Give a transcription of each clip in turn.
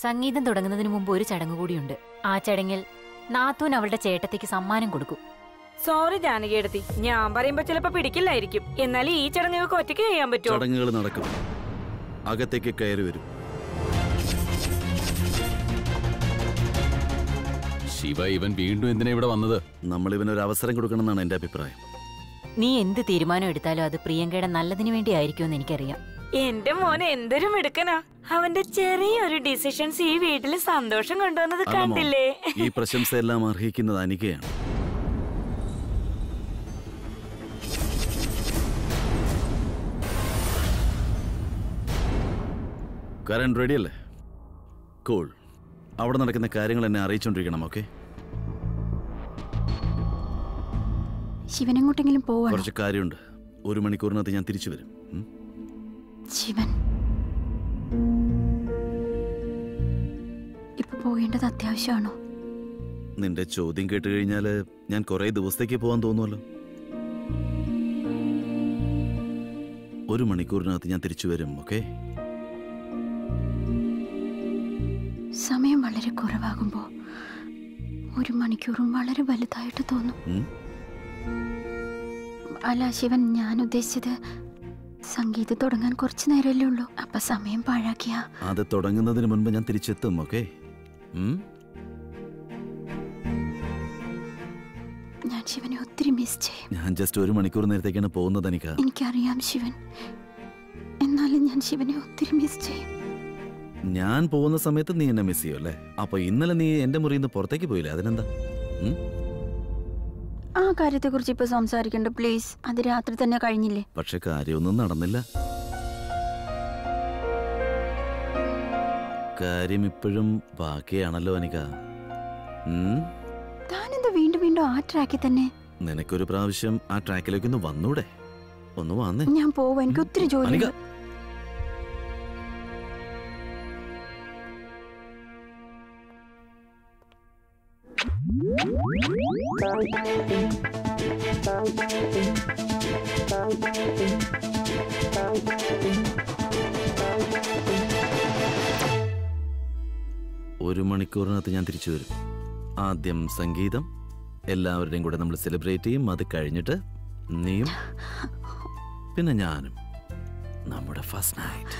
സംഗീതം തുടങ്ങുന്നതിന് മുമ്പ് ഒരു ചടങ്ങ് കൂടിയുണ്ട് ആ ചടങ്ങിൽ നാത്തൂൻ അവളുടെ ചേട്ടത്തിക്ക് സമ്മാനം കൊടുക്കും സോറി ജാനകിയെടുത്തി ഞാൻ പറയുമ്പോ ചിലപ്പോ പിടിക്കില്ലായിരിക്കും എന്നാലും ഈ ചടങ്ങുകൾക്ക് ഒറ്റയ്ക്ക് ചെയ്യാൻ പറ്റുമോ ചടങ്ങുകൾ നടക്കും അകത്തേക്ക് കയറി വരും ശിവ ഇവൻ വീണ്ടും എന്തിനാ ഇവിടെ വന്നത് നമ്മൾ ഇവനൊരു അവസരം കൊടുക്കണമെന്നാണ് എൻ്റെ അഭിപ്രായം നീ എന്ത് തീരുമാനം എടുത്താലും അത് പ്രിയങ്കയുടെ നല്ലതിനു വേണ്ടി ആയിരിക്കുമെന്ന് എനിക്കറിയാം എന്റെ മോനെ എന്തൊരു മിടുക്കനാ അവന്റെ ചെറിയൊരു ഡിസിഷൻസ് ഈ വീട്ടില് സന്തോഷം കൊണ്ടുവന്നത് അല്ല മോൻ, കണ്ടില്ലേ ഈ പ്രശംസയെല്ലാം അർഹിക്കുന്നത് അനികയാണ് കരൺ റെഡിയല്ലേ കൂൾ അവിടെ നടക്കുന്ന കാര്യങ്ങൾ എന്നെ അറിയിച്ചോണ്ടിരിക്കണം ഓക്കെ ശിവൻ എങ്ങോട്ടെങ്കിലും പോവാണോ കുറച്ച് കാര്യമുണ്ട് ഒരു മണിക്കൂറിനകത്ത് ഞാൻ തിരിച്ചു വരും ഉം? ശിവൻ ഇപ്പൊ പോകേണ്ടത് അത്യാവശ്യമാണോ നിന്റെ ചോദ്യം കേട്ട് കഴിഞ്ഞാൽ ഞാൻ കുറേ ദിവസത്തേക്ക് പോകാൻ തോന്നുമല്ലോ ഒരു മണിക്കൂറിനകത്ത് ഞാൻ തിരിച്ചു വരും ഓക്കെ സമയം വളരെ കുറവാകുമ്പോ ഒരു മണിക്കൂറും വളരെ വലുതായിട്ട് തോന്നും അല്ല ശിവൻ ഞാൻ ഉദ്ദേശിച്ചത് സംഗീതം തുടങ്ങാൻ കുറച്ചു നേരമല്ലേ ഉള്ളൂ അപ്പൊ സമയം പാഴാക്കിയ അത് തുടങ്ങുന്നതിന് മുൻപ് ഞാൻ തിരിച്ചെത്തും ഓക്കെ ഞാൻ ശിവനെ ഒത്തിരി മിസ് ചെയ്യും ഞാൻ ജസ്റ്റ് ഒരു മണിക്കൂർ നേരത്തേക്കാണ് പോകുന്നത് എനിക്ക് എനിക്കറിയാം ശിവൻ എന്നാലും ഞാൻ ശിവനെ ഒത്തിരി മിസ് ചെയ്യും ഞാൻ പോകുന്ന സമയത്ത് നീ എന്നെ മിസ് ചെയ്യും അല്ലേ അപ്പൊ ഇന്നലെ നീ എന്റെ മുറിയിൽ നിന്ന് പുറത്തേക്ക് പോയില്ലേ അതിനെന്താ ഉം? ആ കാര്യത്തെ കുറിച്ച് ഇപ്പൊ സംസാരിക്കണ്ട പ്ലീസ് അത് രാത്രി തന്നെ കഴിഞ്ഞില്ലേ പക്ഷെ കാര്യമൊന്നും നടന്നില്ല കാര്യം ഇപ്പോഴും ബാക്കിയാണല്ലോ അനിക ഉം? താനെന്താ വീണ്ടും വീണ്ടും ആ ട്രാക്കിൽ തന്നെ നിനക്കൊരു പ്രാവശ്യം ആ ട്രാക്കിലേക്ക് ഒന്ന് വന്നൂടെ ഒന്ന് വന്നേ ഞാൻ പോവാ എനിക്ക് ഒത്തിരി അനിക ജോലിയുണ്ട് ഒരു മണിക്കൂറിനകത്ത് ഞാൻ തിരിച്ചു വരും ആദ്യം സംഗീതം എല്ലാവരുടെയും കൂടെ നമ്മൾ സെലിബ്രേറ്റ് ചെയ്യും അത് കഴിഞ്ഞിട്ട് നീയും പിന്നെ ഞാനും നമ്മുടെ ഫസ്റ്റ് നൈറ്റ്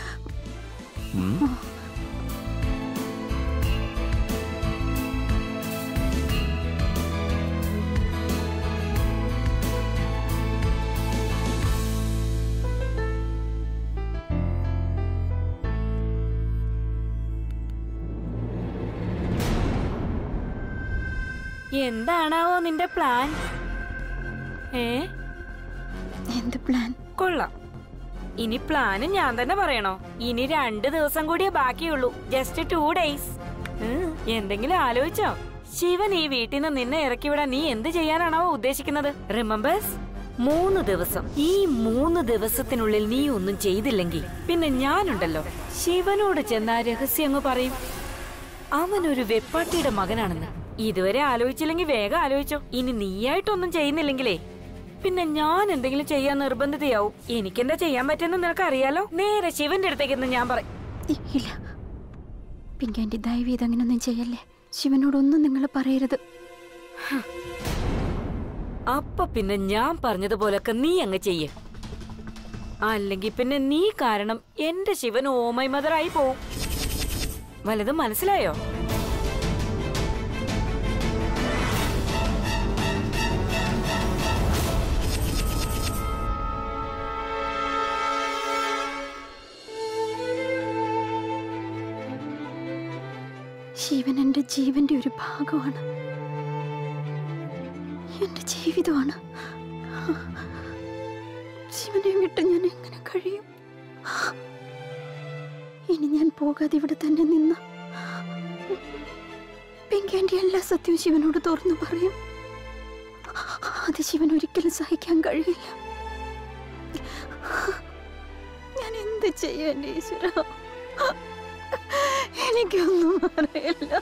എന്താണാവോ നിന്റെ പ്ലാൻ ഏ എന്ത് പ്ലാൻ കൊള്ളാം ഇനി പ്ലാന് ഞാൻ തന്നെ പറയണോ ഇനി രണ്ട് ദിവസം കൂടിയേ ബാക്കിയുള്ളൂ ജസ്റ്റ് ടു ഡേയ്സ് എന്തെങ്കിലും ആലോചിച്ചോ ശിവൻ ഈ വീട്ടിൽ നിന്ന് നിന്നെ ഇറക്കി വിടാൻ നീ എന്ത് ചെയ്യാനാണോ ഉദ്ദേശിക്കുന്നത് റിമെമ്പേഴ്സ് മൂന്ന് ദിവസം ഈ മൂന്ന് ദിവസത്തിനുള്ളിൽ നീ ഒന്നും ചെയ്തില്ലെങ്കിൽ പിന്നെ ഞാനുണ്ടല്ലോ ശിവനോട് ചെന്ന ആ രഹസ്യം അങ്ങ് പറയും അവനൊരു വെപ്പാട്ടിയുടെ മകനാണെന്ന് ഇതുവരെ ആലോചിച്ചില്ലെങ്കിൽ വേഗം ആലോചിച്ചോ ഇനി നീയായിട്ടൊന്നും ചെയ്യുന്നില്ലെങ്കിലേ പിന്നെ ഞാൻ എന്തെങ്കിലും ചെയ്യാൻ നിർബന്ധിതയാവും എനിക്കെന്താ ചെയ്യാൻ പറ്റുമെന്ന് നിനക്ക് അറിയാലോ നേരെ ശിവന്റെ അടുത്തേക്ക് ഞാൻ പറയും ഇ- ഇല്ല പിങ്കാൻറ്റി ദയവ് ചെയ്ത് അങ്ങനൊന്നും ചെയ്യല്ലേ ശിവനോടൊന്നും നിങ്ങൾ പറയരുത് അപ്പൊ പിന്നെ ഞാൻ പറഞ്ഞതുപോലൊക്കെ നീ അങ്ങ് ചെയ്യ അല്ലെങ്കിൽ പിന്നെ നീ കാരണം എന്റെ ശിവൻ ഓമൈ മദറായി പോവും വലതും മനസ്സിലായോ ശിവൻ എൻ്റെ ജീവന്റെ ഒരു ഭാഗമാണ് എൻ്റെ ജീവിതമാണ് ശിവനെ വിട്ട് ഞാൻ എങ്ങനെ കഴിയും ഇനി ഞാൻ പോകാതെ ഇവിടെ തന്നെ നിന്ന് പിങ്കാൻ്റെ എല്ലാ സത്യവും ശിവനോട് തുറന്നു പറയും അത് ശിവൻ ഒരിക്കലും സഹിക്കാൻ കഴിയില്ല ഞാൻ എന്ത് ചെയ്യും എൻ്റെ ഈശ്വര എനിക്കൊന്നും അറിയില്ല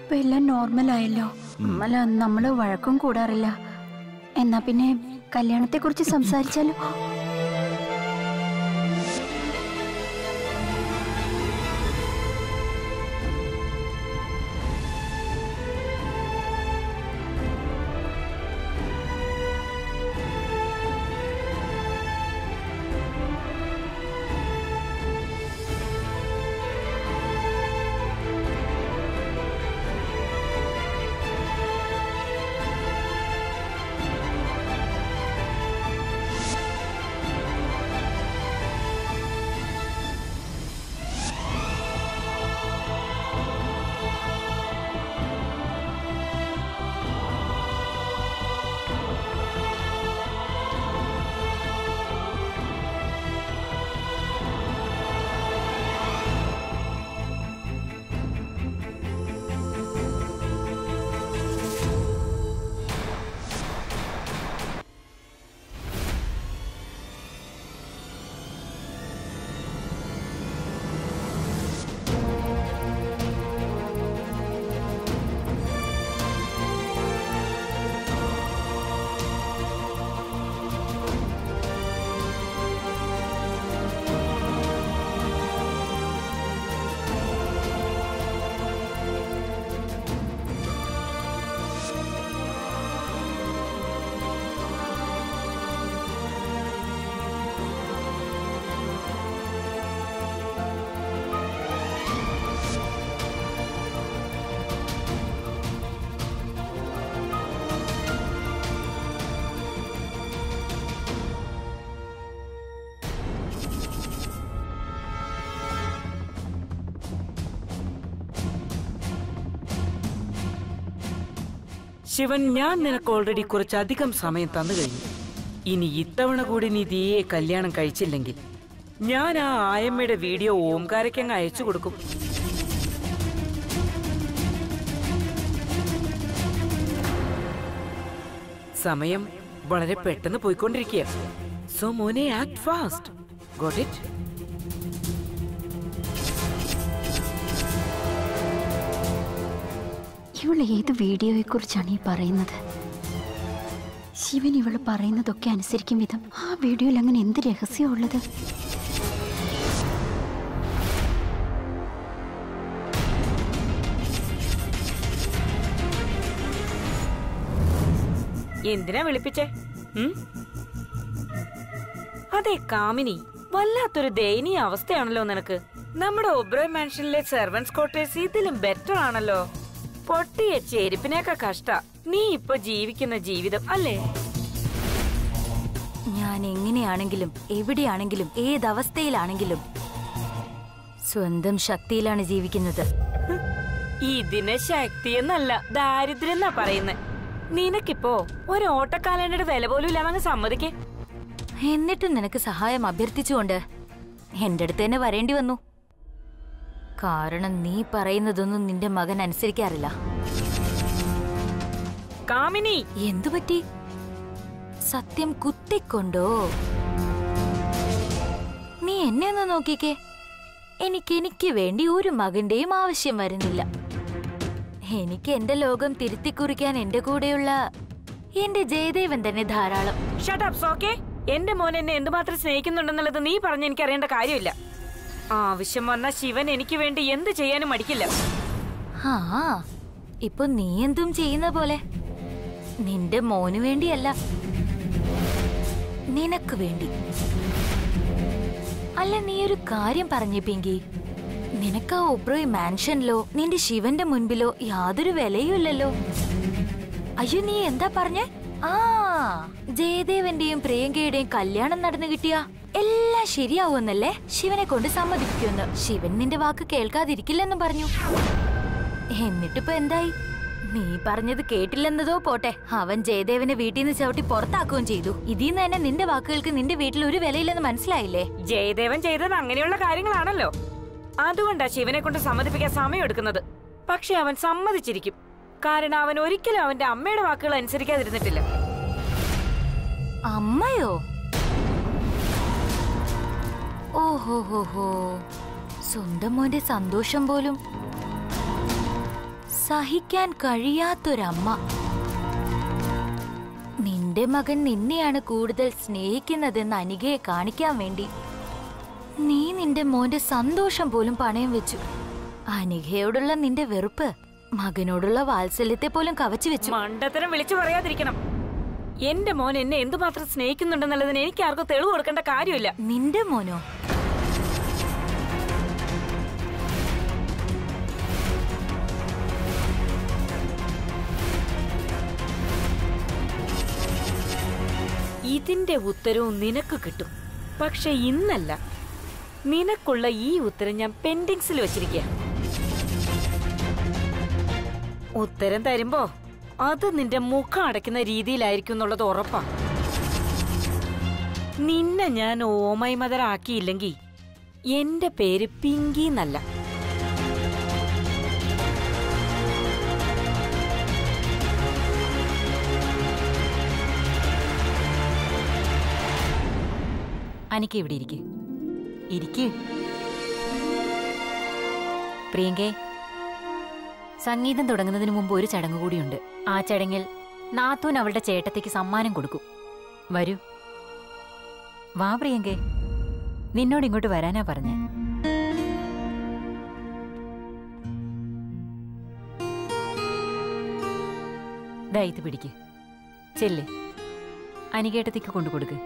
ഇപ്പൊ എല്ലാം നോർമൽ ആയല്ലോ അല്ല നമ്മള് വഴക്കും കൂടാറില്ല എന്നാ പിന്നെ കല്യാണത്തെ കുറിച്ച് സംസാരിച്ചാലോ ശിവൻ ഞാൻ നിനക്ക് ഓൾറെഡി കുറച്ചധികം സമയം തന്നു കഴിഞ്ഞു ഇനി ഇത്തവണ കൂടി നീ ദിയെ കല്യാണം കഴിച്ചില്ലെങ്കിൽ ഞാൻ ആ ആയമ്മയുടെ വീഡിയോ ഓംകാരയ്ക്കങ്ങ് അയച്ചു കൊടുക്കും സമയം വളരെ പെട്ടെന്ന് പോയിക്കൊണ്ടിരിക്കുക സോ മോനെ ആക്ട് ഫാസ്റ്റ് ഗോട്ട് ഇറ്റ് ഇവൾ ഏത് വീഡിയോയെ കുറിച്ചാണ് ഈ പറയുന്നത് ശിവൻ ഇവള് പറയുന്നതൊക്കെ അനുസരിക്കും വിധം ആ വീഡിയോയിൽ അങ്ങനെ എന്ത് രഹസ്യമുള്ളത് എന്തിനാ വിളിപ്പിച്ചേ ഉം? അതെ കാമിനി വല്ലാത്തൊരു ദയനീയ അവസ്ഥയാണല്ലോ നിനക്ക് നമ്മുടെ ഒബ്രോയ് മാൻഷനിലെ സെർവൻസ് ക്വാർട്ടേഴ്സ് ഇതിലും ബെറ്റർ ആണല്ലോ പൊട്ടിയ ചെരുപ്പിനേക്കാ കഷ്ട നീ ഇപ്പൊ ജീവിക്കുന്ന ജീവിതം അല്ലേ ഞാൻ എങ്ങനെയാണെങ്കിലും എവിടെയാണെങ്കിലും ഏതവസ്ഥയിലാണെങ്കിലും സ്വന്തം ശക്തിയിലാണ് ജീവിക്കുന്നത് ഇതിന് ശക്തി എന്നല്ല ദാരിദ്ര്യം എന്നാ പറയുന്നത് നിനക്കിപ്പോ ഒരു ഓട്ടക്കാലന്റെ വില പോലും ഇല്ലാന്നങ്ങ് സമ്മതിക്കേ എന്നിട്ടും നിനക്ക് സഹായം അഭ്യർത്ഥിച്ചുകൊണ്ട് എന്റെ അടുത്ത് തന്നെ വരേണ്ടി വന്നു കാരണം നീ പറയുന്നതൊന്നും നിന്റെ മകൻ അനുസരിക്കാറില്ല കാമിനി എന്തു പറ്റി സത്യം കുത്തിക്കൊണ്ടോ നീ എന്നെ ഒന്ന് നോക്കിക്കേ എനിക്ക് എനിക്ക് വേണ്ടി ഒരു മകന്റെയും ആവശ്യം വരുന്നില്ല എനിക്ക് എന്റെ ലോകം തിരുത്തി കുറിക്കാൻ എന്റെ കൂടെയുള്ള എന്റെ ജയദേവൻ തന്നെ ധാരാളം ഷട്ടപ്സ് ഓക്കെ എന്റെ മോൻ എന്നെ എന്തുമാത്രം സ്നേഹിക്കുന്നുണ്ടെന്നുള്ളത് നീ പറഞ്ഞ് എനിക്ക് അറിയേണ്ട കാര്യമില്ല ആവശ്യം വന്ന ശിവൻ എനിക്ക് വേണ്ടി എന്ത് ചെയ്യാനും മടിക്കില്ല ആ ഇപ്പൊ നീ എന്തും ചെയ്യുന്ന പോലെ നിന്റെ മോന് വേണ്ടിയല്ല നിനക്ക് വേണ്ടി അല്ല നീ ഒരു കാര്യം പറഞ്ഞേ പിങ്കി നിനക്ക് ആ ഒബ്രോയ് മാൻഷനിലോ നിന്റെ ശിവന്റെ മുൻപിലോ യാതൊരു വിലയുമില്ലല്ലോ അയ്യോ നീ എന്താ പറഞ്ഞേ ആ ജയദേവന്റെയും പ്രിയങ്കയുടെയും കല്യാണം നടന്നു കിട്ടിയ എല്ലാം ശരിയാവുമെന്നല്ലേ ശിവനെ കൊണ്ട് സമ്മതിപ്പിക്കുമെന്ന് ശിവൻ നിന്റെ വാക്ക് കേൾക്കാതിരിക്കില്ലെന്നും പറഞ്ഞു എന്നിട്ടിപ്പോ എന്തായി നീ പറഞ്ഞത് കേട്ടില്ലെന്നതോ പോട്ടെ അവൻ ജയദേവനെ വീട്ടിൽ നിന്ന് ചവിട്ടി പുറത്താക്കുകയും ചെയ്തു ഇതിന്ന് തന്നെ നിന്റെ വാക്കുകൾക്ക് നിന്റെ വീട്ടിൽ ഒരു വിലയില്ലെന്ന് മനസ്സിലായില്ലേ ജയദേവൻ ചെയ്തത് അങ്ങനെയുള്ള കാര്യങ്ങളാണല്ലോ അതുകൊണ്ടാ ശിവനെ കൊണ്ട് സമ്മതിപ്പിക്കാൻ സമയം എടുക്കുന്നത് പക്ഷെ അവൻ സമ്മതിച്ചിരിക്കും കാരണം അവൻ ഒരിക്കലും അവന്റെ അമ്മയുടെ വാക്കുകൾ അനുസരിക്കാതിരുന്നിട്ടില്ല അമ്മയോ ഓഹോ ഹോ ഹോ സ്വന്തം മോന്റെ സന്തോഷം പോലും സഹിക്കാൻ കഴിയാത്തൊരമ്മ നിന്റെ മകൻ നിന്നെയാണ് കൂടുതൽ സ്നേഹിക്കുന്നതെന്ന് അനികയെ കാണിക്കാൻ വേണ്ടി നീ നിന്റെ മോന്റെ സന്തോഷം പോലും പണയം വെച്ചു അനികയോടുള്ള നിന്റെ വെറുപ്പ് മകനോടുള്ള വാത്സല്യത്തെ പോലും കവച്ചു വെച്ചു മണ്ടത്തരം വിളിച്ചു പറയാതിരിക്കണം എന്റെ മോൻ എന്നെ എന്തുമാത്രം സ്നേഹിക്കുന്നുണ്ടെന്നുള്ളതിന് എനിക്ക് ആർക്കും തെളിവ് കൊടുക്കേണ്ട കാര്യമില്ല നിന്റെ മോനോ ഇതിന്റെ ഉത്തരവും നിനക്ക് കിട്ടും പക്ഷെ ഇന്നല്ല നിനക്കുള്ള ഈ ഉത്തരം ഞാൻ പെൻഡിങ്സിൽ വെച്ചിരിക്കുക ഉത്തരം തരുമ്പോ അത് നിന്റെ മുഖം അടയ്ക്കുന്ന രീതിയിലായിരിക്കും എന്നുള്ളത് ഉറപ്പാ നിന്നെ ഞാൻ ഓമൈ മദർ ആക്കിയില്ലെങ്കിൽ എന്റെ പേര് പിങ്കി എന്നല്ല അനിക്ക് ഇവിടെ ഇരിക്ക് ഇരിക്ക് പ്രിയങ്കേ സംഗീതം തുടങ്ങുന്നതിന് മുമ്പ് ഒരു ചടങ്ങ് കൂടിയുണ്ട് ആ ചടങ്ങിൽ നാത്തൂൻ അവളുടെ ചേട്ടത്തേക്ക് സമ്മാനം കൊടുക്കും വരൂ വാ പ്രിയങ്കേ നിന്നോട് ഇങ്ങോട്ട് വരാനാ പറഞ്ഞേ ദാ ഇത് പിടിക്ക് ചെല്ല് അനികേട്ടത്തേക്ക് കൊണ്ടു കൊടുക്ക്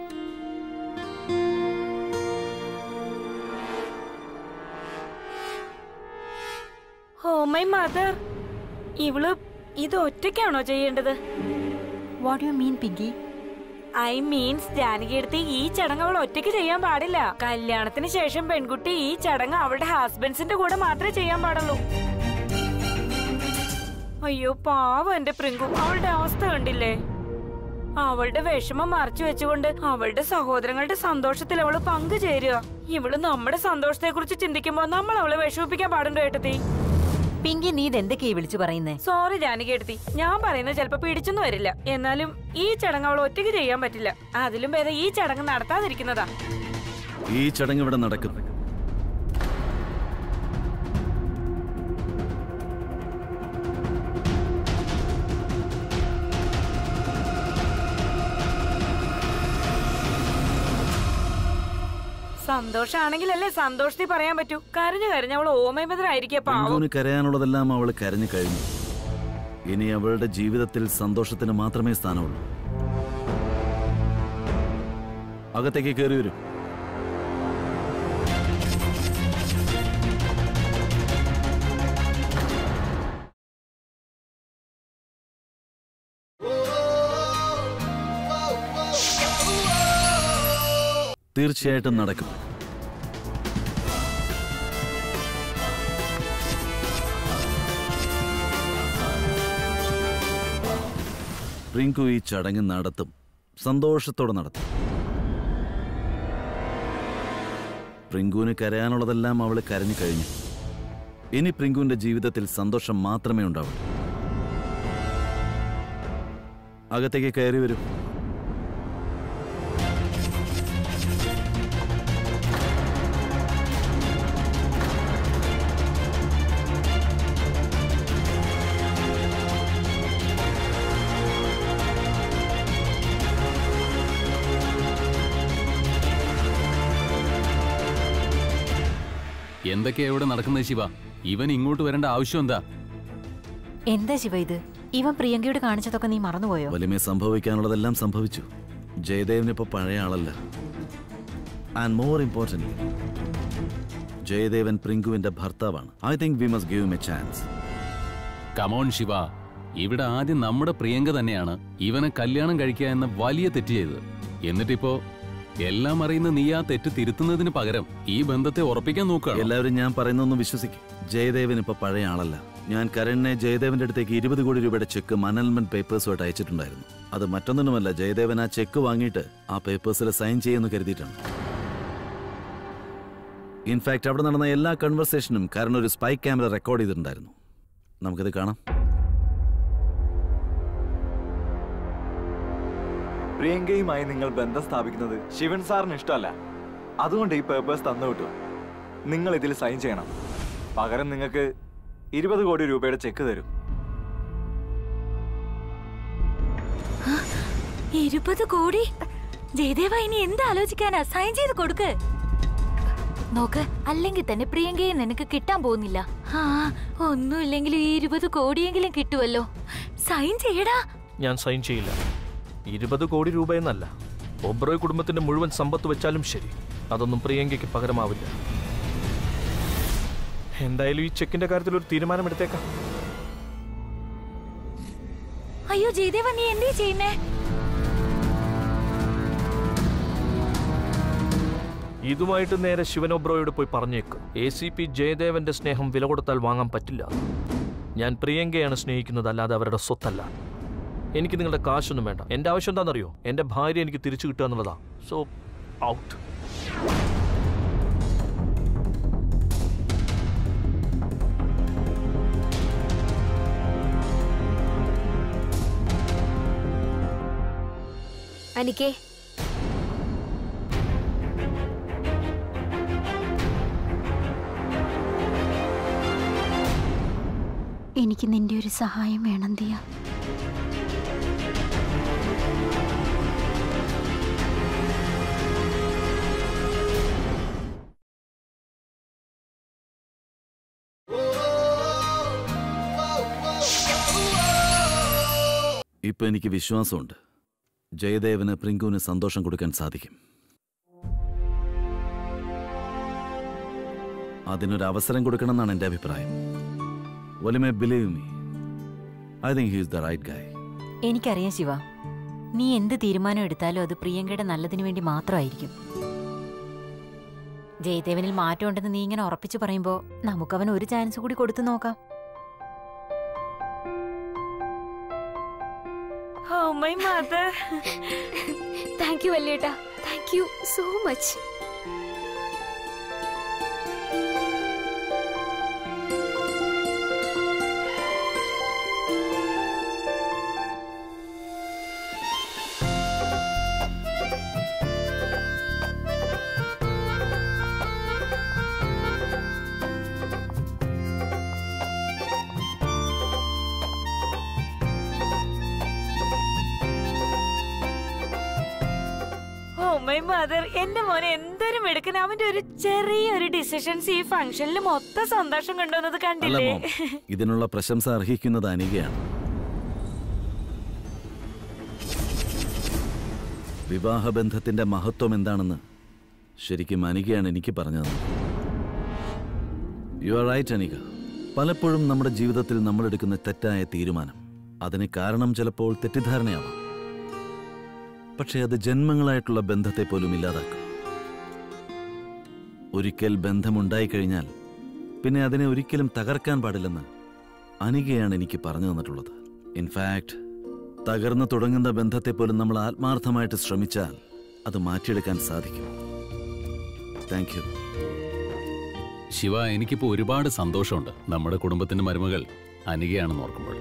ഓ മൈ മദർ ഇവള് ഇത് ഒറ്റയ്ക്കാണോ ചെയ്യേണ്ടത് what you mean Pinky I means ജാനകിയെടുത്ത് ഈ ചടങ്ങ് അവൾ ഒറ്റയ്ക്ക് ചെയ്യാൻ പാടില്ല കല്യാണത്തിന് ശേഷം പെൺകുട്ടി ഈ ചടങ്ങ് അവളുടെ ഹസ്ബൻഡ്സിന്റെ കൂടെ മാത്രമേ ചെയ്യാൻ പാടുള്ളൂ അയ്യോ പാവം എന്റെ പ്രിങ്കു അവളുടെ അവസ്ഥ കണ്ടില്ലേ അവളുടെ വിഷമം മറച്ചു വെച്ചുകൊണ്ട് അവളുടെ സഹോദരങ്ങളുടെ സന്തോഷത്തിൽ അവള് പങ്കുചേരുക ഇവള് നമ്മുടെ സന്തോഷത്തെ കുറിച്ച് ചിന്തിക്കുമ്പോ നമ്മൾ അവളെ വിഷമിപ്പിക്കാൻ പാടുണ്ടോ ഏട്ടത്തി പിങ്കി നീ ഇതെന്തൊക്കെയാ വിളിച്ചു പറയുന്നേ സോറി ജാനകി എടുത്തി ഞാൻ പറയുന്നത് ചിലപ്പോ പിടിച്ചൊന്നും വരില്ല എന്നാലും ഈ ചടങ്ങ് അവൾ ഒറ്റയ്ക്ക് ചെയ്യാൻ പറ്റില്ല അതിലും ഭേദം ഈ ചടങ്ങ് നടത്താതിരിക്കുന്നതാ ഈ ചടങ്ങ് ഇവിടെ നടക്കും സന്തോഷാണെങ്കിലല്ലേ സന്തോഷത്തിൽ പറയാൻ പറ്റൂ കരഞ്ഞു കരഞ്ഞ് അവൾ ഓമയഭദ്രായിരിക്കുക പാവം പെൺകുന് കരയാനുള്ളതെല്ലാം അവൾ കരഞ്ഞു കഴിഞ്ഞു ഇനി അവളുടെ ജീവിതത്തിൽ സന്തോഷത്തിന് മാത്രമേ സ്ഥാനമുള്ളൂ അകത്തേക്ക് കയറി വരും തീർച്ചയായിട്ടും നടക്കും റിങ്കു ഈ ചടങ്ങ് നടത്തും സന്തോഷത്തോടെ നടത്തും പ്രിങ്കുവിന് കരയാനുള്ളതെല്ലാം അവൾ കരഞ്ഞു കഴിഞ്ഞു ഇനി പ്രിങ്കുവിന്റെ ജീവിതത്തിൽ സന്തോഷം മാത്രമേ ഉണ്ടാവൂ അകത്തേക്ക് കയറി വരൂ എന്തൊക്കെയാ ഇവിടെ നടക്കുന്നത് ശിവ ഇവൻ ഇങ്ങോട്ട് വരേണ്ട ആവശ്യം എന്താ എന്താ ശിവ ഇത് ഇവൻ പ്രിയങ്കയോട് കാണിച്ചതൊക്കെ നീ മറന്നുപോയോ വലിമേ സംഭവിക്കാനുള്ളതെല്ലാം സംഭവിച്ചു ജയദേവൻ ഇപ്പൊ പഴയ ആളല്ല ആൻഡ് മോർ ഇമ്പോർട്ടൻ്റ് ജയദേവൻ പ്രിങ്കുവിന്റെ ഭർത്താവാണ് I think we must give a chance come on Shiva ഇവിടെ ആദ്യം നമ്മുടെ പ്രിയങ്ക തന്നെയാണ് ഇവനെ കല്യാണം കഴിക്കുക എന്ന വലിയ തെറ്റ് ചെയ്തത് എന്നിട്ടിപ്പോ എല്ലാം അറിയുന്ന നീ ആ തെറ്റ് തിരുത്തുന്നതിന് പകരം ഈ ബന്ധത്തെ ഉറപ്പിക്കാൻ നോക്കുകയാണ് എല്ലാവരും ഞാൻ പറയുന്നൊന്ന് വിശ്വസിക്കും ജയദേവൻ ഇപ്പൊ പഴയ ആളല്ല ഞാൻ കരണിനെ ജയദേവന്റെ അടുത്തേക്ക് ഇരുപത് കോടി രൂപയുടെ ചെക്ക് മനൽമെന്റ് പേപ്പേഴ്സുമായിട്ട് അയച്ചിട്ടുണ്ടായിരുന്നു അത് മറ്റൊന്നിനുമല്ല ജയദേവൻ ആ ചെക്ക് വാങ്ങിയിട്ട് ആ പേപ്പേഴ്സിൽ സൈൻ ചെയ്യുമെന്ന് കരുതിയിട്ടാണ് ഇൻഫാക്ട് അവിടെ നടന്ന എല്ലാ കൺവെർസേഷനും കരൺ ഒരു സ്പൈ ക്യാമറ റെക്കോർഡ് ചെയ്തിട്ടുണ്ടായിരുന്നു നമുക്കിത് കാണാം പ്രിയങ്കയുമായി നിങ്ങൾ ബന്ധം സ്ഥാപിക്കുന്നത് ശിവൻ സാറിന് ഇഷ്ടമല്ല അതുകൊണ്ട് ഈ പേപ്പേഴ്സ് തന്നു വിട്ടു നിങ്ങൾ ഇതിൽ സൈൻ ചെയ്യണം പകരം നിങ്ങൾക്ക് ഇരുപത് കോടി രൂപയുടെ ചെക്ക് തരും ഇരുപത് കോടി ജയദേവ ഇനി എന്ത് ആലോചിക്കാനാ സൈൻ ചെയ്ത് കൊടുക്ക് നോക്ക് അല്ലെങ്കിൽ തന്നെ പ്രിയങ്കയെ നിനക്ക് കിട്ടാൻ പോകുന്നില്ല ആ ഒന്നുമില്ലെങ്കിലും ഈ ഇരുപത് കോടിയെങ്കിലും കിട്ടുമല്ലോ സൈൻ ചെയ്യടാ ഞാൻ സൈൻ ചെയ്യില്ല ഇരുപത് കോടി രൂപയെന്നല്ല ഒബ്രോയ് കുടുംബത്തിന്റെ മുഴുവൻ സമ്പത്ത് വെച്ചാലും ശരി അതൊന്നും പ്രിയങ്കയ്ക്ക് പകരമാവില്ല എന്തായാലും ഈ ചെക്കിന്റെ കാര്യത്തിൽ ഒരു തീരുമാനമെടുത്തേക്കാം അയ്യോ ജയദേവ നീ എന്തേ ചെയ്യുന്നേ ഇതുമായിട്ട് നേരെ ശിവൻ ഒബ്രോയോട് പോയി പറഞ്ഞേക്ക് എ സി പി ജയദേവന്റെ സ്നേഹം വില കൊടുത്താൽ വാങ്ങാൻ പറ്റില്ല ഞാൻ പ്രിയങ്കയാണ് സ്നേഹിക്കുന്നത് അല്ലാതെ അവരുടെ സ്വത്തല്ല എനിക്ക് നിങ്ങളുടെ കാശൊന്നും വേണ്ട എന്റെ ആവശ്യം എന്താണെന്നറിയോ എന്റെ ഭാര്യ എനിക്ക് തിരിച്ചു കിട്ടുക എന്നുള്ളതാ സോ ഔട്ട് അനിക്കേ എനിക്ക് നിന്റെ ഒരു സഹായം വേണം ദിയ ഇപ്പൊ എനിക്ക് വിശ്വാസമുണ്ട് ജയദേവന് പ്രിങ്കുവിന് സന്തോഷം കൊടുക്കാൻ സാധിക്കും അതിനൊരു അവസരം കൊടുക്കണമെന്നാണ് എൻ്റെ അഭിപ്രായം ഒലിമേ believe me I think he's the right guy എനിക്കറിയാം ശിവ നീ എന്ത് തീരുമാനം എടുത്താലും അത് പ്രിയങ്കയുടെ നല്ലതിനു വേണ്ടി മാത്രമായിരിക്കും ജയദേവനിൽ മാറ്റമുണ്ടെന്ന് നീ ഇങ്ങനെ ഉറപ്പിച്ചു പറയുമ്പോ നമുക്കവൻ ഒരു ചാൻസ് കൂടി കൊടുത്തു നോക്കാം oh my mother thank you വല്യേട്ടാ thank you so much oh my mother എന്റെ മോനെ എന്തൊരു മെടുക്കൻ അവന്റെ ഒരു ചെറിയൊരു ഡിസിഷൻസ് ഈ ഫംഗ്ഷനിൽ മൊത്തം സന്തോഷം കൊണ്ടുവന്നത് അല്ല കണ്ടില്ലേ മോം ഇതിനുള്ള പ്രശംസ അർഹിക്കുന്നത് അനികയാണ് വിവാഹബന്ധത്തിന്റെ മഹത്വം എന്താണെന്ന് ശരിക്കും അനികയാണ് എനിക്ക് പറഞ്ഞു തന്നത് യു ആർ റൈറ്റ് അനിക പലപ്പോഴും നമ്മുടെ ജീവിതത്തിൽ നമ്മൾ എടുക്കുന്ന തെറ്റായ തീരുമാനം അതിന് കാരണം ചിലപ്പോൾ തെറ്റിദ്ധാരണയാവാം പക്ഷേ അത് ജന്മങ്ങളായിട്ടുള്ള ബന്ധത്തെ പോലും ഇല്ലാതാക്കും ഒരിക്കൽ ബന്ധമുണ്ടായിക്കഴിഞ്ഞാൽ പിന്നെ അതിനെ ഒരിക്കലും തകർക്കാൻ പാടില്ലെന്ന് അനികയാണ് എനിക്ക് പറഞ്ഞു തന്നിട്ടുള്ളത് ഇൻഫാക്ട് തകർന്നു തുടങ്ങുന്ന ബന്ധത്തെ പോലും നമ്മൾ ആത്മാർത്ഥമായിട്ട് ശ്രമിച്ചാൽ അത് മാറ്റിയെടുക്കാൻ സാധിക്കും താങ്ക് യു ശിവ എനിക്കിപ്പോ ഒരുപാട് സന്തോഷമുണ്ട് നമ്മുടെ കുടുംബത്തിന്റെ മരുമകൾ അനികയാണെന്ന് ഓർക്കുമ്പോൾ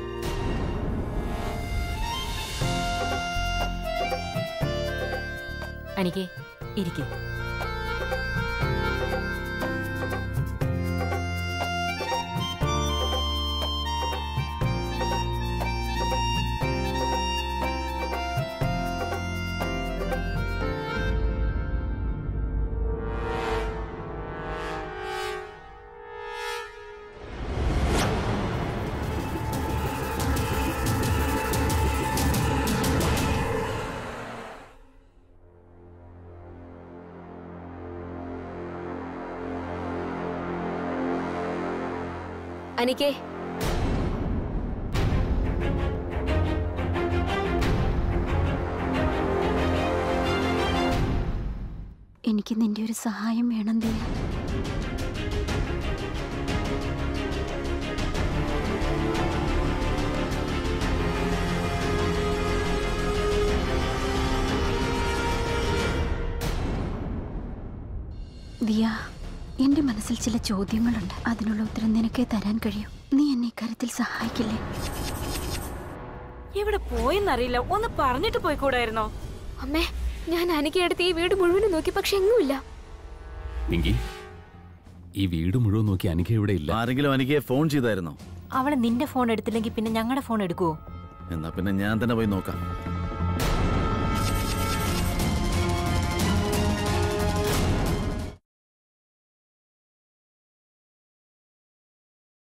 അനിക്കേ ഇരിക്കേ അനിക്കേ എനിക്ക് നിന്റെ ഒരു സഹായം വേണം ദിയ ദിയ എന്റെ മനസ്സിൽ ചില ചോദ്യങ്ങളുണ്ട് അതിനുള്ള ഉത്തരം നിനക്കേ തരാൻ കഴിയൂ നീ എന്നെ ഇക്കാര്യത്തിൽ സഹായിക്കില്ലേ എവിടെ പോയെന്നറിയില്ല ഒന്ന് പറഞ്ഞിട്ട് പോയിക്കൂടായിരുന്നോ അമ്മേ ഞാൻ അനിക്കയെടുത്ത് ഈ വീട് മുഴുവനും നോക്കി പക്ഷെ എങ്ങുമില്ല പിങ്കി ഈ വീട് മുഴുവൻ നോക്കി അനിക ഇവിടെ ഇല്ല ആരെങ്കിലും അനികയെ ഫോൺ ചെയ്തായിരുന്നോ അവള് നിന്റെ ഫോൺ എടുത്തില്ലെങ്കിൽ പിന്നെ ഞങ്ങളുടെ ഫോൺ എടുക്കുവോ എന്നാ പിന്നെ ഞാൻ തന്നെ പോയി നോക്കാം